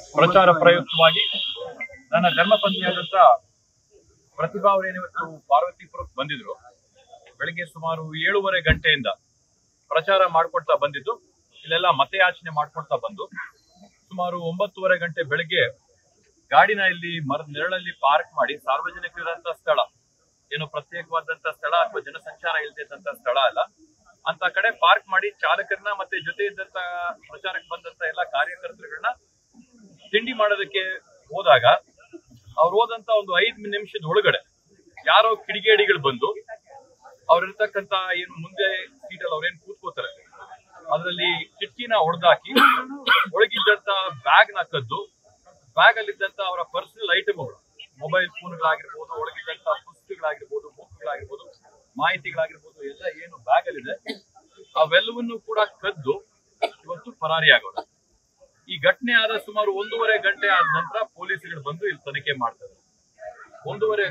ಪ್ರಚಾರ ಪ್ರಯುಕ್ತವಾಗಿ ನನ್ನ ಧರ್ಮಪತ್ನಿಯಾದಂತ ಪ್ರತಿಭಾ ಅವರೇನಿವತ್ತು ಪಾರ್ವತಿಪುರಕ್ಕೆ ಬಂದಿದ್ರು ಬೆಳಿಗ್ಗೆ ಸುಮಾರು ಏಳೂವರೆ ಗಂಟೆಯಿಂದ ಪ್ರಚಾರ ಮಾಡ್ಕೊಳ್ತಾ ಬಂದಿದ್ದು ಇಲ್ಲೆಲ್ಲ ಮತಯಾಚನೆ ಮಾಡ್ಕೊಳ್ತಾ ಬಂದು ಸುಮಾರು ಒಂಬತ್ತುವರೆ ಗಂಟೆ ಬೆಳಿಗ್ಗೆ ಗಾಡಿನ ಇಲ್ಲಿ ಮರದ ನೆರಳಲ್ಲಿ ಪಾರ್ಕ್ ಮಾಡಿ ಸಾರ್ವಜನಿಕರಂತ ಸ್ಥಳ ಏನು ಪ್ರತ್ಯೇಕವಾದಂತ ಸ್ಥಳ ಅಥವಾ ಜನಸಂಚಾರ ಇಲ್ದಿದ್ದಂತ ಸ್ಥಳ ಅಲ್ಲ ಅಂತ ಕಡೆ ಪಾರ್ಕ್ ಮಾಡಿ ಚಾಲಕರನ್ನ ಮತ್ತೆ ಜೊತೆ ಇದ್ದಂತ ಪ್ರಚಾರಕ್ಕೆ ಬಂದಂತ ಎಲ್ಲ ಕಾರ್ಯಕರ್ತರುಗಳನ್ನ ತಿಂಡಿ ಮಾಡೋದಕ್ಕೆ ಹೋದಾಗ ಅವ್ರು ಹೋದಂತ ಒಂದು ಐದ್ ನಿಮಿಷದ ಒಳಗಡೆ ಯಾರೋ ಕಿಡಿಗೇಡಿಗಳು ಬಂದು ಅವ್ರಿರ್ತಕ್ಕಂತ ಏನು ಮುಂದೆ ಸೀಟಲ್ಲಿ ಅವ್ರೇನ್ ಕೂತ್ಕೋತಾರೆ ಅದರಲ್ಲಿ ಕಿಟಕಿನ ಹೊಡೆದಾಕಿ ಒಳಗಿದ್ದಂತ ಬ್ಯಾಗ್ ನ ಕದ್ದು ಬ್ಯಾಗ್ ಅಲ್ಲಿದ್ದಂತ ಅವರ ಪರ್ಸನಲ್ ಐಟಮ್ಗಳು ಮೊಬೈಲ್ ಫೋನ್ಗಳಾಗಿರ್ಬೋದು ಒಳಗಿದ್ದಂತ ಪುಸ್ತಕಗಳಾಗಿರ್ಬೋದು ಬುಕ್ಗಳಾಗಿರ್ಬೋದು ಮಾಹಿತಿಗಳಾಗಿರ್ಬೋದು ಎಲ್ಲ ಏನು ಬ್ಯಾಗ್ ಅಲ್ಲಿದೆ ಅವೆಲ್ಲವನ್ನು ಕೂಡ ಕದ್ದು ಇವತ್ತು ಪರಾರಿಯಾಗೋದು ಈ ಘಟನೆ ಆದ ಸುಮಾರು ಒಂದೂವರೆ ಗಂಟೆ ಆದ ನಂತರ ಪೊಲೀಸರು ಬಂದು ಇಲ್ಲಿ ತನಿಖೆ ಮಾಡ್ತಾರೆ ಒಂದೂವರೆ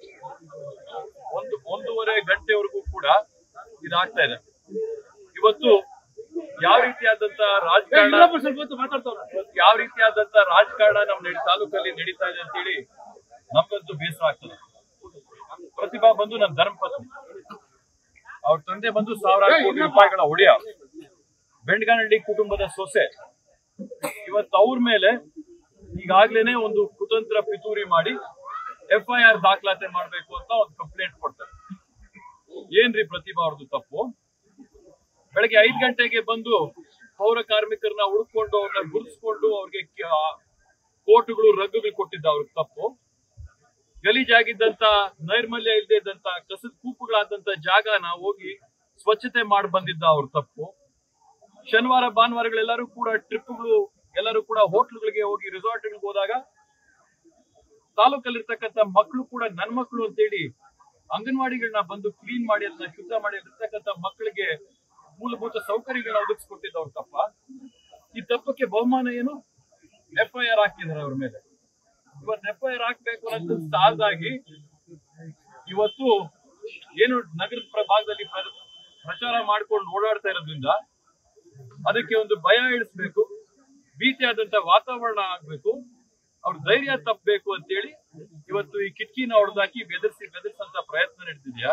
ಒಂದು ಒಂದೂವರೆ ಗಂಟೆವರೆಗೂ ಕೂಡ ಇದಾಗ್ತಾ ಇದೆ ಇವತ್ತು ಯಾವ ರೀತಿಯಾದಂತ ರಾಜಕಾರಣ ಇವತ್ತು ಯಾವ ರೀತಿಯಾದಂತ ರಾಜಕಾರಣ ನಮ್ಮ ನಡಿ- ತಾಲೂಕಲ್ಲಿ ನಡೀತಾ ಇದೆ ಅಂತೇಳಿ ನಮ್ಗಂತೂ ಬೇಸರ ಆಗ್ತದೆ ಪ್ರತಿಭಾ ಬಂದು ನನ್ನ ಧರ್ಮಪತ್ನಿ ಅವ್ರ ತಂದೆ ಬಂದು ಸಾವಿರಾರು ಕೋಟಿ ರೂಪಾಯಿಗಳ ಒಡೆಯ ಬೆಂಡ್ಗನಹಳ್ಳಿ ಕುಟುಂಬದ ಸೊಸೆ ಇವತ್ತು ಅವ್ರ ಮೇಲೆ ಈಗಾಗ್ಲೇನೆ ಒಂದು ಕುತಂತ್ರ ಪಿತೂರಿ ಮಾಡಿ ಎಫ್ ಐ ಆರ್ ದಾಖಲಾತಿ ಮಾಡ್ಬೇಕು ಅಂತ ಒಂದು ಕಂಪ್ಲೇಂಟ್ ಕೊಡ್ತಾರೆ ಏನ್ರಿ ಪ್ರತಿಭಾ ಅವ್ರದ್ದು ತಪ್ಪು ಬೆಳಗ್ಗೆ ಐದ್ ಗಂಟೆಗೆ ಬಂದು ಪೌರ ಕಾರ್ಮಿಕರನ್ನ ಹುಡುಕೊಂಡು ಅವ್ರನ್ನ ಗುರುತಿಸ್ಕೊಂಡು ಅವ್ರಿಗೆ ಕೋಟುಗಳು ರಗ್ಗುಗಳು ಕೊಟ್ಟಿದ್ದ ಅವ್ರಿಗೆ ತಪ್ಪು ಗಲೀಜಾಗಿದ್ದಂತ ನೈರ್ಮಲ್ಯ ಇಲ್ಲದೆ ಇದ್ದಂತ ಕಸದ ಕೂಪುಗಳಾದಂತ ಜಾಗನ ಹೋಗಿ ಸ್ವಚ್ಛತೆ ಮಾಡಿ ಬಂದಿದ್ದ ಅವ್ರ ತಪ್ಪು ಶನಿವಾರ ಭಾನುವಾರಗಳೆಲ್ಲರೂ ಕೂಡ ಟ್ರಿಪ್ಗಳು ಎಲ್ಲರೂ ಕೂಡ ಹೋಟ್ಲುಗಳಿಗೆ ಹೋಗಿ ರಿಸಾರ್ಟ್ಗಳಿಗೆ ಹೋದಾಗ ತಾಲೂಕಲ್ಲಿರ್ತಕ್ಕಂಥ ಮಕ್ಕಳು ಕೂಡ ನನ್ ಮಕ್ಕಳು ಅಂತೇಳಿ ಅಂಗನವಾಡಿಗಳನ್ನ ಬಂದು ಕ್ಲೀನ್ ಮಾಡಿ ಅದನ್ನ ಶುದ್ಧ ಮಾಡಿ ಇರ್ತಕ್ಕಂಥ ಮಕ್ಕಳಿಗೆ ಮೂಲಭೂತ ಸೌಕರ್ಯಗಳನ್ನ ಒದಗಿಸ್ಕೊಟ್ಟಿದ್ದವ್ರ ತಪ್ಪ ಈ ತಪ್ಪಕ್ಕೆ ಬಹುಮಾನ ಏನು ಎಫ್ ಐ ಆರ್ ಹಾಕಿದ್ದಾರೆ ಅವ್ರ ಮೇಲೆ ಇವತ್ತು ಎಫ್ ಐ ಆರ್ ಹಾಕ್ಬೇಕು ಅನ್ನೋದು ಸಾಲದಾಗಿ ಇವತ್ತು ಏನು ನಗರದ ಪ್ರ- ಭಾಗದಲ್ಲಿ ಪ್ರ- ಪ್ರಚಾರ ಮಾಡ್ಕೊಂಡು ಓಡಾಡ್ತಾ ಇರೋದ್ರಿಂದ ಅದಕ್ಕೆ ಒಂದು ಭಯ ಇಳಿಸ್ಬೇಕು ಭೀತಿಯಾದಂತ ವಾತಾವರಣ ಆಗ್ಬೇಕು ಅವ್ರ ಧೈರ್ಯ ತಪ್ಪಬೇಕು ಅಂತೇಳಿ ಇವತ್ತು ಈ ಕಿಟಕಿನ ಹೊಡೆದಾಕಿ ಬೆದರಿಸಿ ಬೆದರಿಸಂತ ಪ್ರಯತ್ನ ನಡೆದಿದ್ಯಾ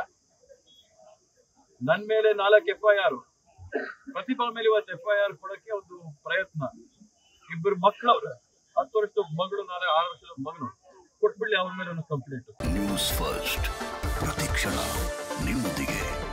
ನನ್ ಮೇಲೆ ನಾಲ್ಕು ಎಫ್ ಐ ಆರ್ ಪ್ರತಿಭಾ ಮೇಲೆ ಇವತ್ತು ಎಫ್ ಐ ಆರ್ ಕೊಡಕ್ಕೆ ಒಂದು ಪ್ರಯತ್ನ ಇಬ್ಬರು ಮಕ್ಕಳವ್ರೆ ಹತ್ತು ವರ್ಷದ ಮಗಳು ನಾಳೆ ಆರು ವರ್ಷದ ಮಗನು ಕೊಟ್ಬಿಡ್ಲಿ ಅವ್ರ ಮೇಲೆ ಒಂದು ಕಂಪ್ಲೇಂಟ್ ನ್ಯೂಸ್ ಫಸ್ಟ್ ಪ್ರತಿಕ್ಷಣ ನಿಮ್ಮೊಂದಿಗೆ